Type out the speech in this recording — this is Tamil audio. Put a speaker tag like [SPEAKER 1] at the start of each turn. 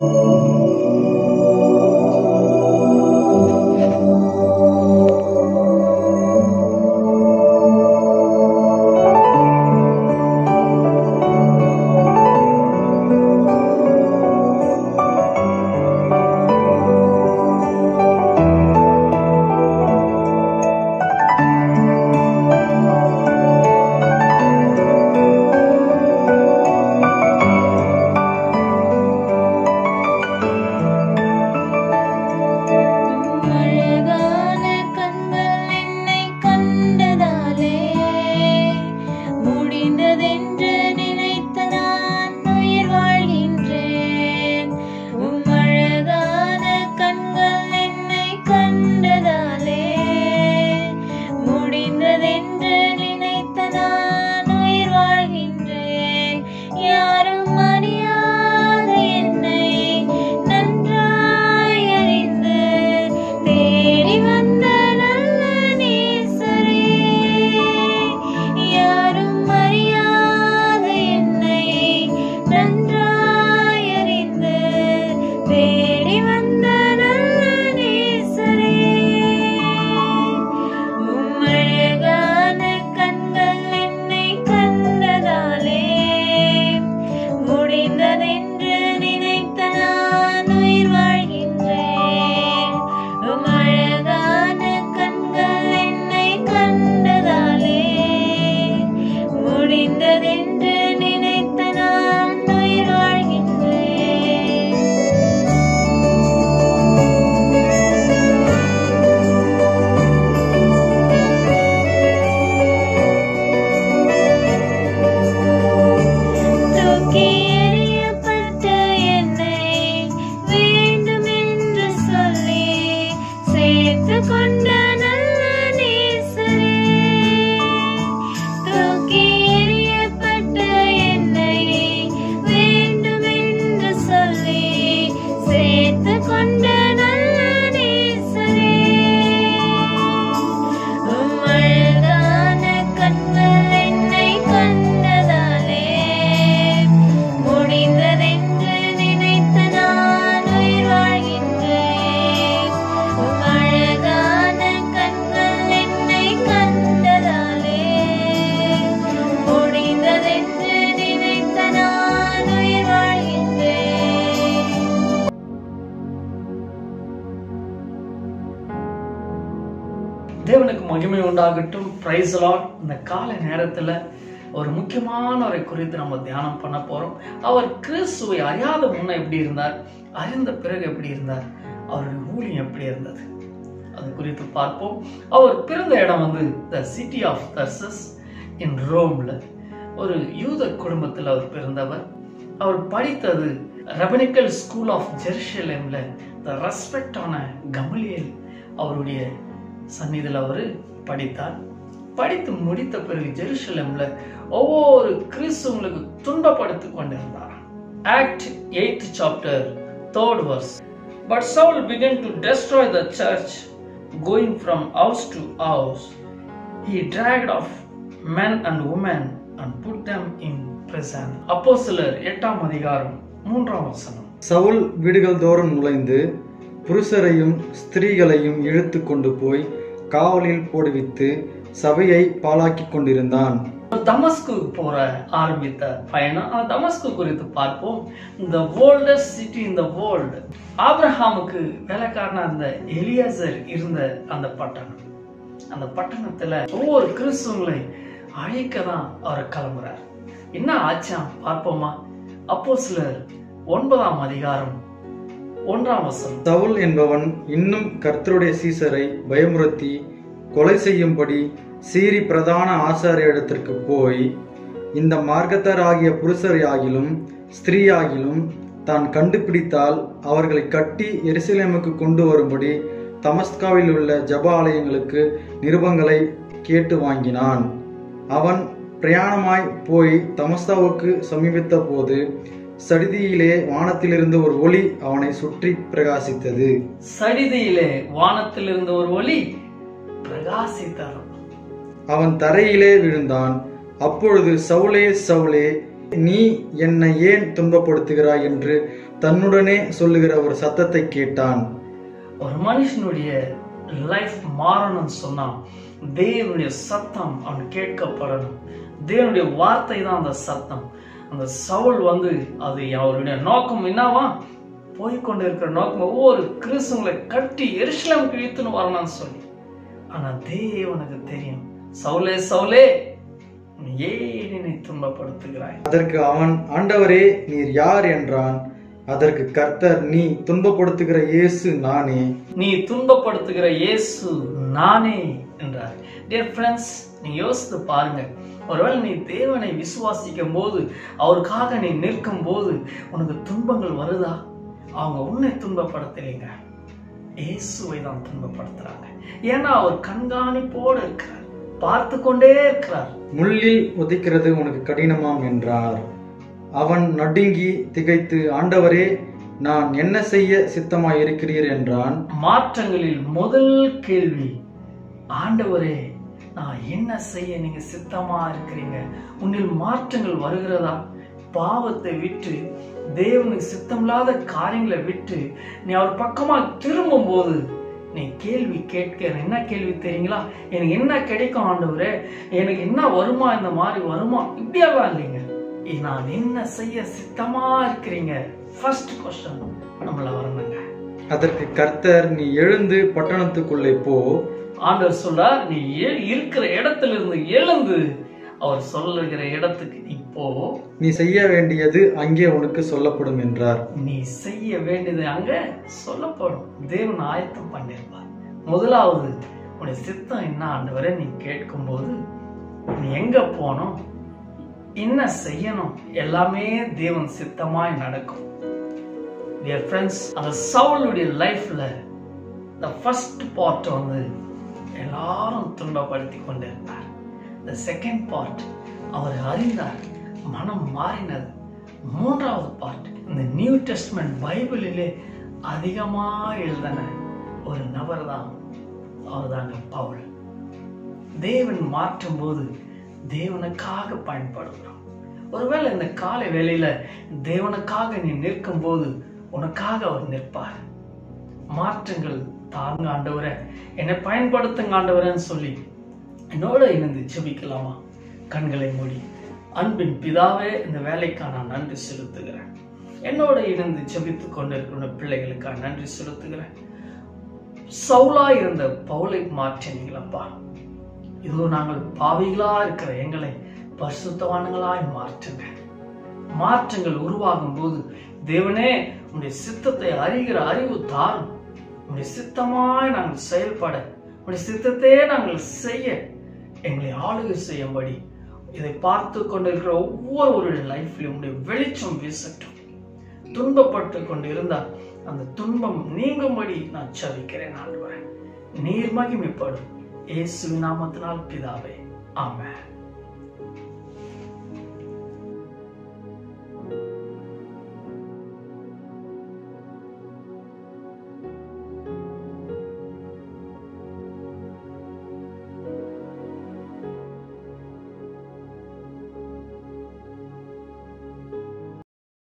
[SPEAKER 1] அழகான கண்கள் என்னை கண்டதாலே முடிந்ததென்று நினைத்த நான் உயிர் வாழ்கின்றேன் உம் அழகான கண்கள் என்னை கண்டதாலே முடிந்ததென்று நினைத்த நான் உயிர் வாழ்கின்றேன் யாரும் அறியாத என்னை நன்றாய் அறிந்து தேடி வந்த நல்ல நேசரே யாரும் அறியாத என்னை நன்றாய் அறிந்து தேடி வந்த நல்ல நேசரே உம் அழகான கண்கள் என்னை கண்டதாலே முடிந்ததென்று நினைத்த நான் உயிர் வாழ்கின்றேன் உம் அழகான கண்கள் என்னை கண்டதாலே முடிந்ததென்று நினைத்த நான் உயிர் வாழ்கின்றேன் தூக்கி எறியப்பட்ட என்னை வேண்டுமென்று சொல்லி சேர்த்துக் கொண்ட நல்ல நேசரே தூக்கி எறியப்பட்ட என்னை வேண்டுமென்று சொல்லி சேர்த்துக் கொண்ட நல்ல நேசரே உம் அழகான கண்கள் என்னை கண்டதாலே முடிந்ததென்று நினைத்த நான் உயிர் வாழ்கின்றேன் உம் அழகான கண்கள் என்னை கண்டதாலே முடிந்ததென்று நினைத்த நான் உயிர் வாழ்கின்றேன்
[SPEAKER 2] தேவனுக்கு மகிமை உண்டாகட்டும் பிரைஸ் லாட் இந்த கால நேரத்துல ஒரு முக்கியமானவரை குறித்து நம்ம தியானம் பண்ண போறோம் அவர் கிறிஸ்துவை அறியாத முன்ன எப்படி இருந்தார் அறிந்த பிறகு எப்படி இருந்தார் அவருடைய ஊழியம் எப்படி இருந்தது அது குறித்து பார்ப்போம் அவர் பிறந்த இடம் வந்து த சிட்டி ஆஃப் தர்சஸ் இன் ரோம்ல ஒரு யூத குடும்பத்தில் அவர் பிறந்தவர் அவர் படித்தது ரெபனிக்கல் ஸ்கூல் ஆஃப் ஜெருசலேம்ல த ரெஸ்பெக்டான கமலியல் அவருடைய சந்நிதியில் அவர் படித்தார் படித்து முடித்த பிறகு ஜெருசலேம்ல ஒவ்வொரு கிறிஸ்துவங்களுக்கு துன்பப்படுத்திக் கொண்டிருந்தார் act eight chapter third verse but Saul began to destroy the church going from house to house he dragged off men and women and put them in prison அப்போஸ்தலர் எட்டாம் அதிகாரம் மூன்றாம் வசனம்
[SPEAKER 3] சவுல் வீடுகள் தோறும் நுழைந்து புருஷரையும் ஸ்திரீகளையும் இழுத்து கொண்டு போய் காவலில் போடுவித்து சபையை பாழாக்கிக் கொண்டிருந்தான்
[SPEAKER 2] தமஸ்கு போற ஆரம்பித்த பயணம் அந்த தமஸ்கு குறித்து பார்ப்போம் இந்த ஓல்டஸ்ட் சிட்டி இந்த வேர்ல்டு ஆபிரஹாமுக்கு வேலைக்காரனா இருந்த எலியாசர் இருந்த அந்த பட்டணம் அந்த பட்டணத்துல ஒவ்வொரு கிறிஸ்துவங்களை அழைக்க தான் அவர் கிளம்புறார் என்ன ஆச்சாம் பார்ப்போமா அப்போ சிலர் ஒன்பதாம் அதிகாரம் ஒன்றாம் வசனம்
[SPEAKER 3] சவுல் என்பவன் இன்னும் கர்த்தருடைய சீசரை பயமுறுத்தி கொலை செய்யும்படி சீரி பிரதான ஆசாரியரிடத்திற்கு போய் இந்த மார்க்கத்தார் ஆகிய புருஷரையாகிலும் ஸ்திரீயாகிலும் தான் கண்டுபிடித்தால் அவர்களை கட்டி எருசலேமுக்கு கொண்டு வரும்படி தமஸ்காவில் உள்ள ஜப ஆலயங்களுக்கு நிருபங்களை கேட்டு வாங்கினான் அவன் பிரயாணமாய் போய் தமஸ்தாவுக்கு சமீபித்த போது சடிதியிலே வானத்திலிருந்து ஒரு ஒளி அவனை சுற்றி பிரகாசித்தது
[SPEAKER 2] சடிதியிலே வானத்திலிருந்து ஒரு ஒளி பிரகாசித்தது
[SPEAKER 3] அவன் தரையிலே விழுந்தான் அப்பொழுது சவுலே சவுலே நீ என்னை ஏன் துன்பப்படுத்துகிறாய் என்று தன்னுடனே சொல்லுகிற ஒரு சத்தத்தை கேட்டான்
[SPEAKER 2] ஒரு மனுஷனுடைய லைஃப் மாறணும்னு சொன்னா தேவனுடைய சத்தம் அவன் கேட்கப்படணும் தேவனுடைய வார்த்தை தான் அந்த சத்தம் அந்த சவுல் வந்து அது அவருடைய நோக்கம் என்னவா போய்கொண்டு இருக்கிற நோக்கம் ஒவ்வொரு கிறிஸ்துவங்களை கட்டி எருசலேம் கிழித்துன்னு வரணும்னு சொல்லி ஆனா தேவனுக்கு தெரியும் சவுலே சவுலே நீ ஏன் என்னை துன்பப்படுத்துகிறாய்
[SPEAKER 3] அதற்கு அவன் ஆண்டவரே நீர் யார் என்றான் அதற்கு கர்த்தர் நீ துன்பப்படுத்துகிற இயேசு நானே
[SPEAKER 2] நீ துன்பப்படுத்துகிற இயேசு நானே என்றார் டியர் ஃப்ரெண்ட்ஸ் நீ யோசித்து பாருங்க ஒருவேளை நீ தேவனை விசுவாசிக்கும் போது அவருக்காக நீ நிற்கும் போது உனக்கு துன்பங்கள் வருதா அவங்க உன்னை துன்பப்படுத்தலைங்க இயேசுவை தான் துன்பப்படுத்துறாங்க ஏன்னா அவர் கண்காணிப்போடு இருக்கிறார் பார்த்து கொண்டே இருக்கிறார்
[SPEAKER 3] முள்ளில் உதைக்கிறது உனக்கு கடினமாம் என்றார் அவன் நடுங்கி திகைத்து ஆண்டவரே நான் என்ன செய்ய சித்தமாய் இருக்கிறீர் என்றான்
[SPEAKER 2] மாற்றங்களில் முதல் கேள்வி ஆண்டவரே நான் என்ன செய்ய நீங்க சித்தமா இருக்கிறீங்க உன்னில் மாற்றங்கள் வருகிறதா பாவத்தை விட்டு தேவனுக்கு சித்தமில்லாத காரியங்களை விட்டு நீ அவர் பக்கமா திரும்பும் போது நீ கேள்வி கேட்கிற என்ன கேள்வி தெரியுங்களா எனக்கு என்ன கிடைக்கும் ஆண்டவரே எனக்கு என்ன வருமா இந்த மாதிரி வருமா இப்படியெல்லாம் இல்லைங்க இ- நான் என்ன செய்ய சித்தமா இருக்கிறீங்க ஃபர்ஸ்ட் கொஸ்டின் நம்மள வரணுங்க
[SPEAKER 3] அதற்கு கர்த்தர் நீ எழுந்து பட்டணத்துக்குள்ளே போ
[SPEAKER 2] ஆண்டவர் சொல்றார் நீ எ- இருக்கிற இடத்துல இருந்து எழுந்து அவர் சொல்லுகிற இடத்துக்கு நீ போ
[SPEAKER 3] நீ செய்ய வேண்டியது அங்கே உனக்கு சொல்லப்படும் என்றார்
[SPEAKER 2] நீ செய்ய வேண்டியது அங்க சொல்லப்படும் தேவன் ஆயத்தம் பண்ணிருப்பார் முதலாவது உன்னுடைய சித்தம் என்ன ஆண்டவரை நீ கேட்கும்போது நீ எங்க போகணும் என்ன செய்யணும் எல்லாமே தேவன் சித்தமாய் நடக்கும் டியர் ஃப்ரெண்ட்ஸ் அந்த சவுளுடைய லைஃப்ல த ஃபர்ஸ்ட் பார்ட் வந்து எல்லாரும் துன்பப்படுத்தி கொண்டிருந்தார் த செகண்ட் பார்ட் அவர் அறிந்தார் மனம் மாறினது மூன்றாவது பார்ட் இந்த நியூ டெஸ்ட்மெண்ட் பைபிளிலே அதிகமா எழுதின ஒரு நபர் தான் அவர் தாங்க பவுல் தேவன் மாற்றும் போது தேவனுக்காக பயன்படுகிறோம் ஒருவேளை இந்த காலை வேளையில தேவனுக்காக நீ நிற்கும் போது உனக்காக அவர் நிற்பார் மாற்றங்கள் தாங்க ஆண்டவரே என்னை பயன்படுத்துங்க ஆண்டவரேன்னு சொல்லி என்னோட இணைந்து ஜெபிக்கலாமா கண்களை மூடி அன்பின் பிதாவே இந்த வேலைக்காக நான் நன்றி செலுத்துகிறேன் என்னோட இணைந்து ஜெபித்துக் கொண்டிருக்கிற பிள்ளைகளுக்காக நன்றி செலுத்துகிறேன் சவுலா இருந்த பவுலை மாற்றினீங்களப்பா இதோ நாங்கள் பாவிகளா இருக்கிற எங்களை பரிசுத்தவான்களாய் மாற்றுங்க மாற்றங்கள் உருவாகும் போது தேவனே உன்னுடைய சித்தத்தை அறிகிற அறிவு தாரும் உன்னுடைய சித்தமாய் நாங்கள் செயல்பட உன்னுடைய சித்தத்தையே நாங்கள் செய்ய எங்களை ஆளுகை செய்யும்படி இதை பார்த்து கொண்டிருக்கிற ஒவ்வொருவருடைய லைஃப்லையும் உடைய வெளிச்சம் வீசட்டும் துன்பப்பட்டு கொண்டு இருந்தால் அந்த துன்பம் நீங்கும்படி நான் சவிக்கிறேன் ஆண்டவரே நீர் மகிமைப்படும் இயேசுவின் நாமத்தினால் பிதாவே ஆமென்